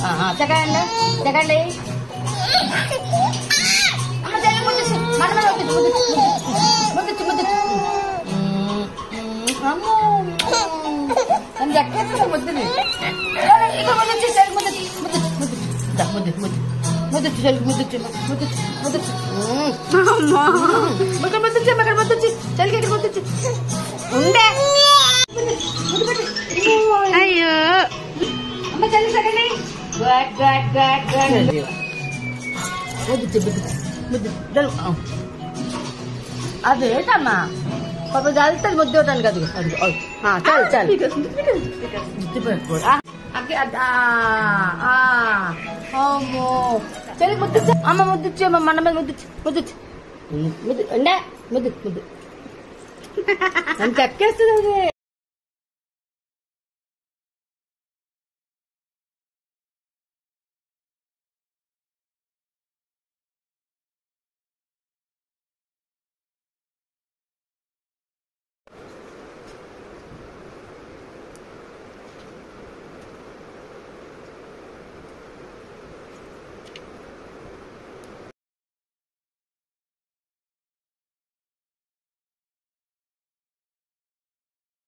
Second second అమ్మ చెల్లి ముద్దు మన మీద ముద్దు ముద్దు ముద్దు అమ్మో నన్ను ఎక్కేస్తా ముద్దుని ఇక్కడ ముద్దు చెల్లి ముద్దు ముద్దు ముద్దు దా, ముద్దు ముద్దు ముద్దు చెల్లి ముద్దు ముద్దు ముద్దు ముద్దు ముద్దు అక్కడ ముద్దు చెల్లికి ఇక్కడ ముద్దు ఉండే ముద్దు పెట్టు. అయ్యో అమ్మ చెల్లి second good good good good ముద్దు ముద్దు ముద్దు డల్ అదేటమ్మా పాప చల్లుతుంది ముద్దు ఇవ్వటానికి అది అది ఆ, చాలు చాలు ముద్దు పెట్టుకోడు ఆ, అక్కి అద్- ఆ, ఆ, అమ్మో చెల్లి ముద్దు ఇచ్చే. అమ్మ ముద్దు ఇచ్చే అమ్మ మన మీద ముద్దు ఇచ్చే. ముద్దు ఇచ్చే. ముద్దు ఉండే ముద్దు ముద్దు అంత ఎక్కేస్తుంది అది